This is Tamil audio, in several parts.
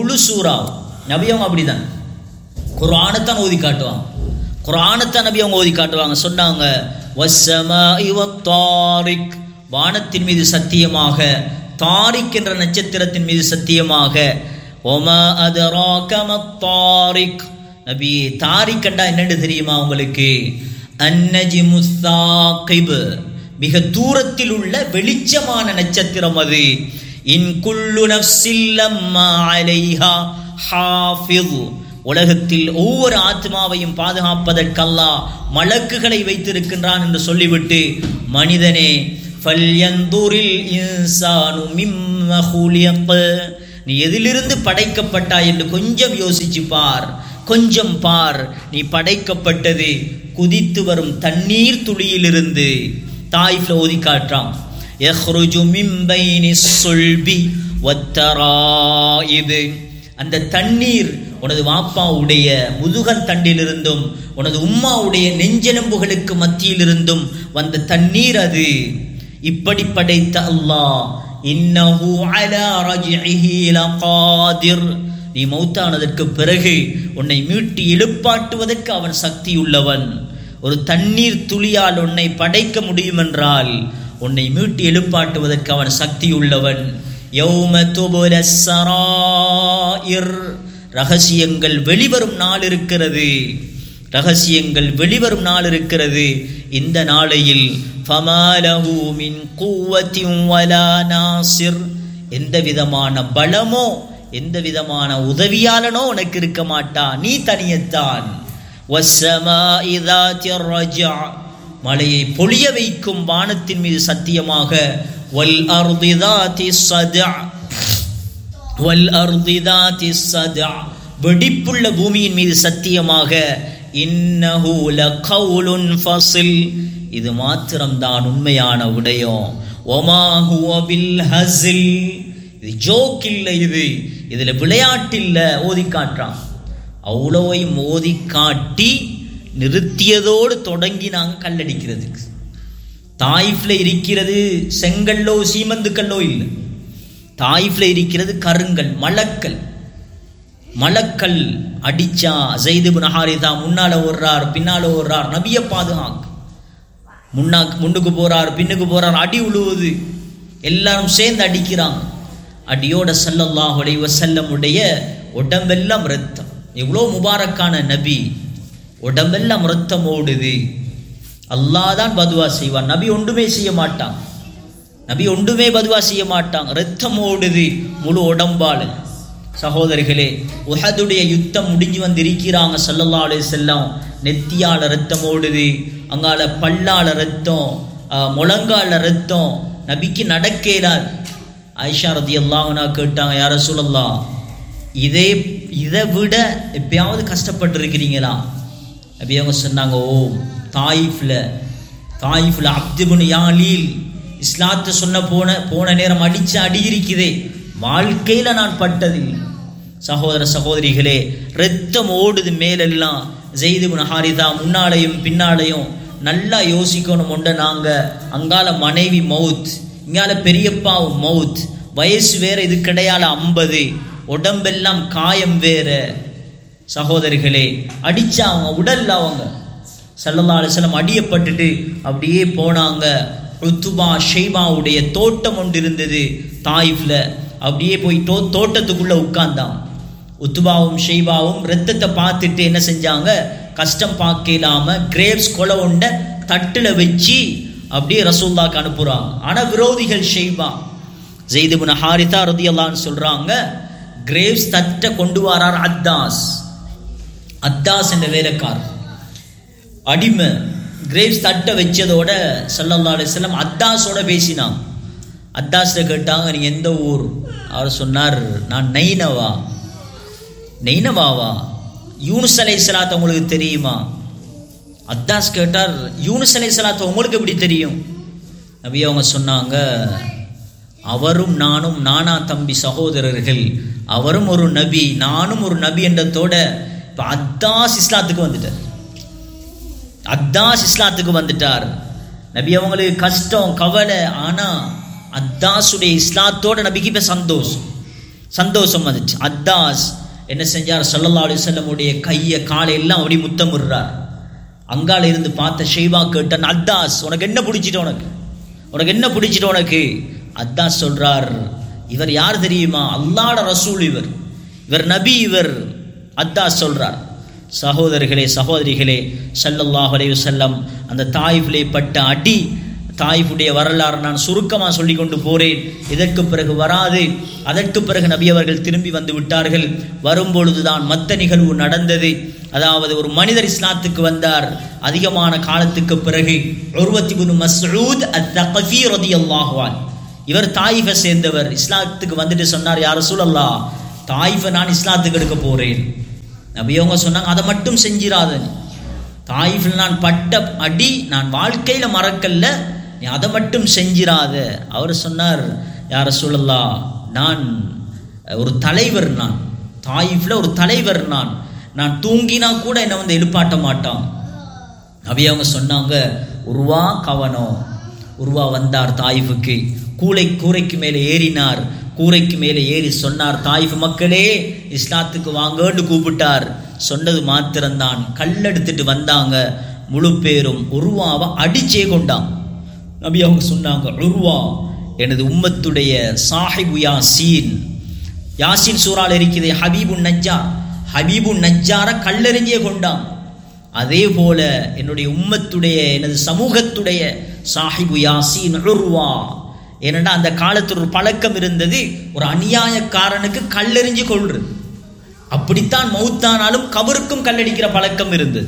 முழு சூறா நபி அவங்க அப்படிதான் குர்ஆனைத்தான் ஓதி காட்டுவாங்க குர்ஆனைத்தான் நபி அவங்க ஓதி காட்டுவாங்க சொன்னாங்க வஸ்ஸமாஇ வத்தாரிக் வானத்தின் மீது சத்தியமாக தாரிக் என்ற நட்சத்திரத்தின் மீது சத்தியமாக ஒமா அதராக மத்தாரிக் நபி தாரிக் கண்டா என்னன்னு தெரியுமா உங்களுக்கு அன்னஜி முஸ்தாகிப் மிக தூரத்தில் உள்ள வெளிச்சமான நட்சத்திரம் அது இன் குல்லு நஃப்ஸில் லம்மா அலைஹா ஹாஃபிஸ் உலகத்தில் ஒவ்வொரு ஆத்மாவையும் பாதுகாப்பதற்கல்லா மலக்குகளை வைத்திருக்கின்றான் என்று சொல்லிவிட்டு மனிதனே ஃபல்யந்துரில் இன்சானு மிம்ம ஹுலியக் நீ எதிலிருந்து படைக்கப்பட்டாய் என்று கொஞ்சம் யோசிச்சு பார் கொஞ்சம் பார் நீ படைக்கப்பட்டது குதித்து வரும் தண்ணீர் துளியிலிருந்து தாய்ஃப்ல ஓதி காட்டுறான் யஹ்ருஜு மின் பைனி சுல்பி வத்தராயிது அந்த தண்ணீர் உனது வாப்பாவுடைய முதுகன் தண்டிலிருந்தும் உனது உம்மாவுடைய நெஞ்செலும்புகளுக்கு மத்தியிலிருந்தும் வந்த தண்ணீர் அது இப்படி படைத்த அல்லாஹ் இன்னஹு அலா ரஜ்இஹி லகாதிர் நீ மௌத்தானதற்கு பிறகு உன்னை மீட்டி எழுப்பாட்டுவதற்கு அவன் சக்தியுள்ளவன் ஒரு தண்ணீர் துளியால் உன்னை படைக்க முடியும் என்றால் உன்னை மீட்டி எழுப்பாட்டுவதற்கு அவன் சக்தியுள்ளவன் யௌம துபுல சராயிர் ரகசியங்கள் வெளிவரும் நாள் இருக்கிறது ரகசியங்கள் வெளிவரும் நாள் இருக்கிறது இந்த நாளையில் ஃபமாலஹு மின் குவத்தின் வலா நாசிர் எந்த விதமான பலமோ எந்த விதமான உதவியாளனோ உனக்கு இருக்க மாட்டா நீ தனியத்தான் வஸ்ஸமாஇ ذاتِ الرجع மலையை பொழிய வைக்கும் வானத்தின் மீது சத்தியமாக வல் அர்தி ذاتِ الصدع வல் அர்தி ذاتِ الصدع வெடிப்புள்ள பூமியின் மீது சத்தியமாக இன்னஹு லகவுலுன் ஃபஸில் இது மாத்திரம்தான் உண்மையான விடயம் ஒமா ஹுவ பில் ஹஸில் இது ஜோக் இல்லை இது இதுல விளையாட்டு இல்லை ஓதி காட்டுறான் அவ்வளோவையும் ஓதி காட்டி நிறுத்தியதோடு தொடங்கி நாங்கள் கல்லடிக்கிறதுக்கு தாயிஃப்ல இருக்கிறது செங்கல்லோ சீமந்துக்கல்லோ இல்லை தாயிஃப்ல இருக்கிறது கருங்கல் மலக்கல் மலக்கல் அடிச்சா ஜெய்து நஹாரிதா முன்னால ஓடுறார் பின்னால ஓடுறார் நபிய பாதுகாக்கு முன்னா முன்னுக்கு போறார் பின்னுக்கு போறார் அடி உழுவுது எல்லாரும் சேர்ந்து அடிக்கிறாங்க அடியோட சல்லல்லாஹு அலைஹி வஸல்லமுடைய உடம்பெல்லாம் ரத்தம் எவ்வளோ முபாரக்கான நபி உடம்பெல்லாம் ரத்தம் ஓடுது அல்லாஹ் தான் பதுவா செய்வான் நபி ஒன்றுமே செய்ய மாட்டான் நபி ஒன்றுமே பதுவா செய்ய மாட்டான் ரத்தம் ஓடுது முழு உடம்பால சகோதரிகளே உஹதுடைய யுத்தம் முடிஞ்சு வந்து இருக்கிறாங்க சல்லல்லா அலைஹி செல்லம் நெத்தியால ரத்தம் ஓடுது அங்கால பல்லால ரத்தம் ஆஹ், முழங்கால ரத்தம் நபிக்கு நடக்கேலாது ஆயிஷா ரதி அல்லாஹ்னா கேட்டாங்க யார சொல்லலாம் இதே இதை விட எப்பயாவது கஷ்டப்பட்டிருக்கிறீங்களா நபி அவங்க சொன்னாங்க ஓ தாயிஃப்ல தாயிஃப்ல அப்துபுன் யாலீல் இஸ்லாத்தை சொன்ன போன போன நேரம் அடிச்சு அடி இருக்குதே வாழ்க்கையில நான் பட்டதில்லை சகோதர சகோதரிகளே ரத்தம் ஓடுது மேலெல்லாம் ஜெய்துபுன் ஹாரிதா முன்னாலையும் பின்னாலையும் நல்லா யோசிக்கணும் உண்ட நாங்க அங்கால மனைவி மவுத் இங்கால பெரியப்பாவும் மவுத் வயசு வேற இது கிடையால ஐம்பது உடம்பெல்லாம் காயம் வேற சகோதரிகளே அடிச்சா அவங்க உடல்ல அவங்க சல்லல்லா அலிஸ்லாம் அடியப்பட்டுட்டு அப்படியே போனாங்க ருத்துபா ஷெய்பாவுடைய தோட்டம் ஒன்று இருந்தது தாயிஃப்ல அப்படியே போய் தோ தோட்டத்துக்குள்ள உட்கார்ந்தான் உத்துபாவும் ஷெய்பாவும் ரத்தத்தை பார்த்துட்டு என்ன செஞ்சாங்க கஷ்டம் பார்க்கலாம கிரேப்ஸ் கொலை உண்ட தட்டுல வச்சு அப்படியே ரசூல்லாக்கு அனுப்புறாங்க ஆனா விரோதிகள் ஷெய்பா ஜெய்துபுன் ஹாரிதா ரதியல்லான்னு சொல்றாங்க கிரேவ்ஸ் தட்டை கொண்டு வரார் அத்தாஸ் அத்தாஸ் என்ற வேலைக்காரர் அடிமை கிரேவ்ஸ் தட்டை வச்சதோட சல்லல்லா அலிஸ்லாம் அத்தாஸோட பேசினான் அத்தாஸ்ட கேட்டாங்க நீ எந்த ஊர் அவர் சொன்னார் நான் நைனவா நெய்னவாவா யூனுஸ் அலை சலாத் உங்களுக்கு தெரியுமா அத்தாஸ் கேட்டார் யூனுஸ் அலை சலாத் உங்களுக்கு எப்படி தெரியும் நபி அவங்க சொன்னாங்க அவரும் நானும் நானா தம்பி சகோதரர்கள் அவரும் ஒரு நபி நானும் ஒரு நபி என்றதோட இப்போ அத்தாஸ் இஸ்லாத்துக்கு வந்துட்டார் அத்தாஸ் இஸ்லாத்துக்கு வந்துட்டார் நபி அவங்களுக்கு கஷ்டம் கவலை ஆனா அத்தாஸுடைய இஸ்லாத்தோட நபிக்கு இப்ப சந்தோஷம் சந்தோஷம் வந்துச்சு அத்தாஸ் என்ன செஞ்சார் சல்லல்லா அலிசல்லமுடைய கையை காலை எல்லாம் அப்படி முத்தமிடுறார் அங்கால இருந்து பார்த்த ஷெய்வா கேட்டான் அத்தாஸ் உனக்கு என்ன பிடிச்சிட்டு உனக்கு உனக்கு என்ன பிடிச்சிட்டு உனக்கு அத்தாஸ் சொல்றார் இவர் யார் தெரியுமா அல்லாட ரசூல் இவர் இவர் நபி இவர் அத்தாஸ் சொல்றார் சகோதரர்களே சகோதரிகளே சல்லல்லாஹு அலைஹி வஸல்லம் அந்த தாயிஃபிலே பட்ட அடி தாயிஃபுடைய வரலாறு நான் சுருக்கமாக சொல்லி கொண்டு போறேன் இதற்கு பிறகு வராது அதற்கு பிறகு நபி அவர்கள் திரும்பி வந்து விட்டார்கள் வரும்பொழுதுதான் மத்த நிகழ்வு நடந்தது அதாவது ஒரு மனிதர் இஸ்லாத்துக்கு வந்தார் அதிகமான காலத்துக்கு பிறகு உருவத்தி குனு மஸ்ஊத் அத்-தகஃபி ரலியல்லாஹு அன்ஹு இவர் தாயிஃபை சேர்ந்தவர் இஸ்லாத்துக்கு வந்துட்டு சொன்னார் யார் சூழல்லா தாயிஃபை நான் இஸ்லாத்துக்கு எடுக்க போறேன் நபி அவங்க சொன்னாங்க அதை மட்டும் செஞ்சிராத நீ தாயிஃபில் நான் பட்ட அடி நான் வாழ்க்கையில மறக்கல்ல நீ அதை மட்டும் செஞ்சிராத அவர் சொன்னார் யார சூழல்லா நான் ஒரு தலைவர் நான் தாயிஃப்ல ஒரு தலைவர் நான் நான் தூங்கினா கூட என்னை வந்து எழுப்பாட்ட மாட்டான் நபி அவங்க சொன்னாங்க உருவா கவனம் உருவா வந்தார் தாயிஃபுக்கு கூளை கூரைக்கு மேலே ஏறினார் கூரைக்கு மேலே ஏறி சொன்னார் தாயிஃப் மக்களே இஸ்லாத்துக்கு வாங்கன்னு கூப்பிட்டார் சொன்னது மாத்திரம்தான் கல்லெடுத்துட்டு வந்தாங்க முழு பேரும் உருவாவை அடிச்சே கொண்டான் நபி அவங்க சொன்னாங்க உருவா எனது உம்மத்துடைய சாஹிபு யாசீன் யாசின் சூறால் இருக்குது ஹபீபு நஜ்ஜார் ஹபீபு நஜ்ஜார கல்லெறிஞ்சே கொண்டான் அதே போல என்னுடைய உம்மத்துடைய எனது சமூகத்துடைய சாஹிபு யாசீன் உருவா ஏனென்றா அந்த காலத்தில் ஒரு பழக்கம் இருந்தது ஒரு அநியாயக்காரனுக்கு கல்லெறிஞ்சு கொள்றது அப்படித்தான் மௌத்தானாலும் கபருக்கும் கல்லடிக்கிற பழக்கம் இருந்தது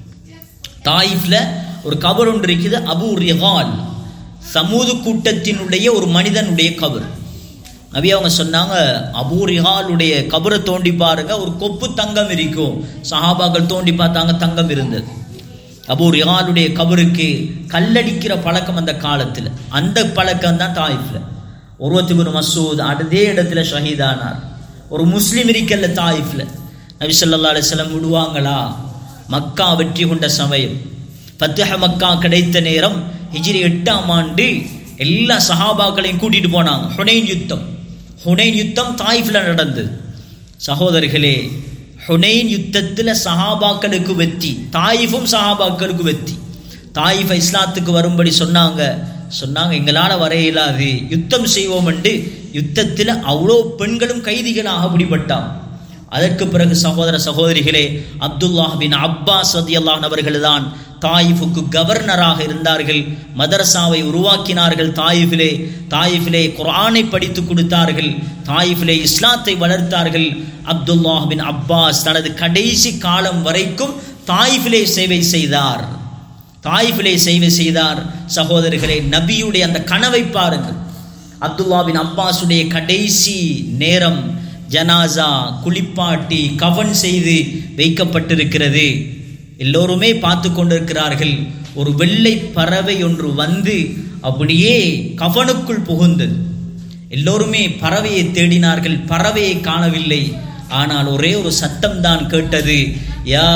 தாயிஃப்ல ஒரு கபர் ஒன்று இருக்குது அபு ரிஹால் சமூது கூட்டத்தினுடைய ஒரு மனிதனுடைய கபர் நபி அவங்க சொன்னாங்க அபூ ரிஹாலுடைய கபரை தோண்டி பாருங்க ஒரு கொப்பு தங்கம் இருக்கும் சஹாபாக்கள் தோண்டி பார்த்தாங்க தங்கம் இருந்தது அபூ ரிஹாலுடைய கபருக்கு கல்லடிக்கிற பழக்கம் அந்த காலத்தில் அந்த பழக்கம் தான் தாயிஃப்ல ஒருவத்துக்கு மசூத் அதே இடத்துல ஷஹீதானார் ஒரு முஸ்லீம் இருக்கல்ல தாயிஃப்ல நபி ஸல்லல்லாஹு அலைஹி வஸல்லம் விடுவாங்களா மக்கா வெற்றி கொண்ட சமயம் ஃபத்ஹ மக்கா கிடைத்த நேரம் ஹிஜ்ரி எட்டாம் ஆண்டு எல்லா சஹாபாக்களையும் கூட்டிட்டு போனாங்க ஹுனைன் யுத்தம் ஹுனைன் யுத்தம் தாயிஃப்ல நடந்தது சகோதரர்களே ஹுனைன் யுத்தத்தில் சஹாபாக்களுக்கு வெற்றி தாயிஃபும் சஹாபாக்களுக்கு வெற்றி தாயிஃபை இஸ்லாத்துக்கு வரும்படி சொன்னாங்க சொன்னாங்க எங்களால் வர இயலாது யுத்தம் செய்வோம் என்று யுத்தத்தில் அவ்வளோ பெண்களும் கைதிகளாக பிடிபட்டான் அதற்கு பிறகு சகோதர சகோதரிகளே அப்துல்லாஹ் பின் அப்பாஸ் ரதியல்லான் அவர்கள் தான் தாயிஃபுக்கு கவர்னராக இருந்தார்கள் மதரசாவை உருவாக்கினார்கள் தாயிஃபிலே தாயிஃபிலே குர்ஆனை படித்து கொடுத்தார்கள் தாயிஃபிலே இஸ்லாத்தை வளர்த்தார்கள் அப்துல்லாஹ் பின் அப்பாஸ் தனது கடைசி காலம் வரைக்கும் தாயிஃபிலே சேவை செய்தார் தாயிஃபிலே சேவை செய்தார் சகோதரர்களே நபியுடைய அந்த கனவை பாருங்கள் அப்துல்லா பின் அப்பாஸுடைய கடைசி நேரம் ஜனாசா குளிப்பாட்டி கவன் செய்து வைக்கப்பட்டிருக்கிறது எல்லோருமே பார்த்து கொண்டிருக்கிறார்கள் ஒரு வெள்ளை பறவை ஒன்று வந்து அப்படியே கவனுக்குள் புகுந்தது எல்லோருமே பறவையை தேடினார்கள் பறவையை காணவில்லை ஆனால் ஒரே ஒரு சத்தம் தான் கேட்டது யா